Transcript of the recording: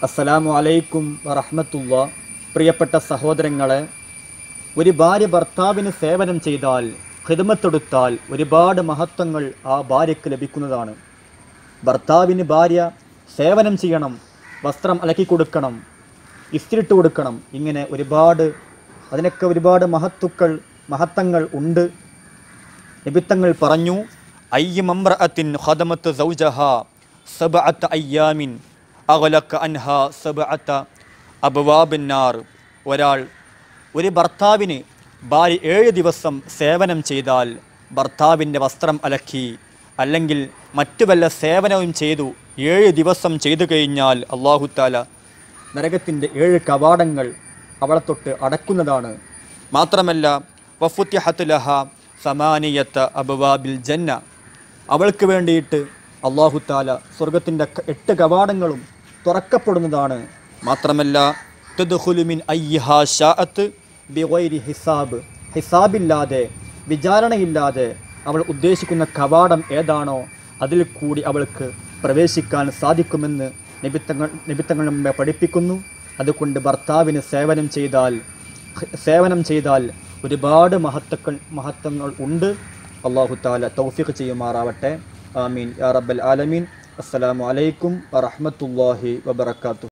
അസ്സലാമു അലൈക്കും വറഹ്മത്തുള്ള പ്രിയപ്പെട്ട സഹോദരങ്ങളെ ഒരു ഭാര്യ ഭർത്താവിന് സേവനം ചെയ്താൽ ഹിദമത്തെടുത്താൽ ഒരുപാട് മഹത്വങ്ങൾ ആ ഭാര്യയ്ക്ക് ലഭിക്കുന്നതാണ് ഭർത്താവിന് ഭാര്യ സേവനം ചെയ്യണം വസ്ത്രം അലക്കി കൊടുക്കണം ഇസ്തിരിട്ട് കൊടുക്കണം ഇങ്ങനെ ഒരുപാട് അതിനൊക്കെ ഒരുപാട് മഹത്തുക്കൾ മഹത്വങ്ങൾ ഉണ്ട് നിബിത്തങ്ങൾ പറഞ്ഞു അയ്യമമ്രഅത്തിൻ ഖദമത്ത് സൗജഹ സബഅത്ത അയ്യാമിൻ അഗലക അൻഹ സബഅത്ത അബ്വാബിന്നാർ ഒരാൾ ഒരു ഭർത്താവിന് ഭാര്യ ഏഴ് ദിവസം സേവനം ചെയ്താൽ ഭർത്താവിൻ്റെ വസ്ത്രം അലക്കി അല്ലെങ്കിൽ മറ്റു വല്ല സേവനവും ചെയ്തു ഏഴ് ദിവസം ചെയ്തു കഴിഞ്ഞാൽ അള്ളാഹുത്താല നരകത്തിൻ്റെ ഏഴ് കവാടങ്ങൾ അവളെ തൊട്ട് അടക്കുന്നതാണ് മാത്രമല്ല വഫുത്യഹത്ത് ലഹ സമാനിയത്ത അബവാബിൽ ജന്ന അവൾക്ക് വേണ്ടിയിട്ട് അള്ളാഹുത്താല സ്വർഗത്തിൻ്റെ ക- എട്ട് കവാടങ്ങളും തുറക്കപ്പെടുന്നതാണ് മാത്രമല്ല തുദ്ഖുലുമിൻ അയ്യഹ ഷാഅത്ത് ബിഗൈരി ഹിസാബ് ഹിസാബില്ലാതെ വിചാരണയില്ലാതെ അവൾ ഉദ്ദേശിക്കുന്ന കവാടം ഏതാണോ അതിൽ കൂടി അവൾക്ക് പ്രവേശിക്കാൻ സാധിക്കുമെന്ന് നിബിത്തങ്ങൾ നിബിത്തങ്ങൾ നമ്മെ പഠിപ്പിക്കുന്നു അതുകൊണ്ട് ഭർത്താവിന് സേവനം ചെയ്താൽ സേവനം ചെയ്താൽ ഒരുപാട് മഹത്വങ്ങൾ മഹത്വങ്ങൾ ഉണ്ട് അള്ളാഹു താല തൗഫീഖ് ചെയ്യുമാറാവട്ടെ ആമീൻ യാ റബ്ബൽ ആലമീൻ അസ്സലാമു അലൈക്കും വറഹ്മത്തുള്ളാഹി വബറകാതുഹു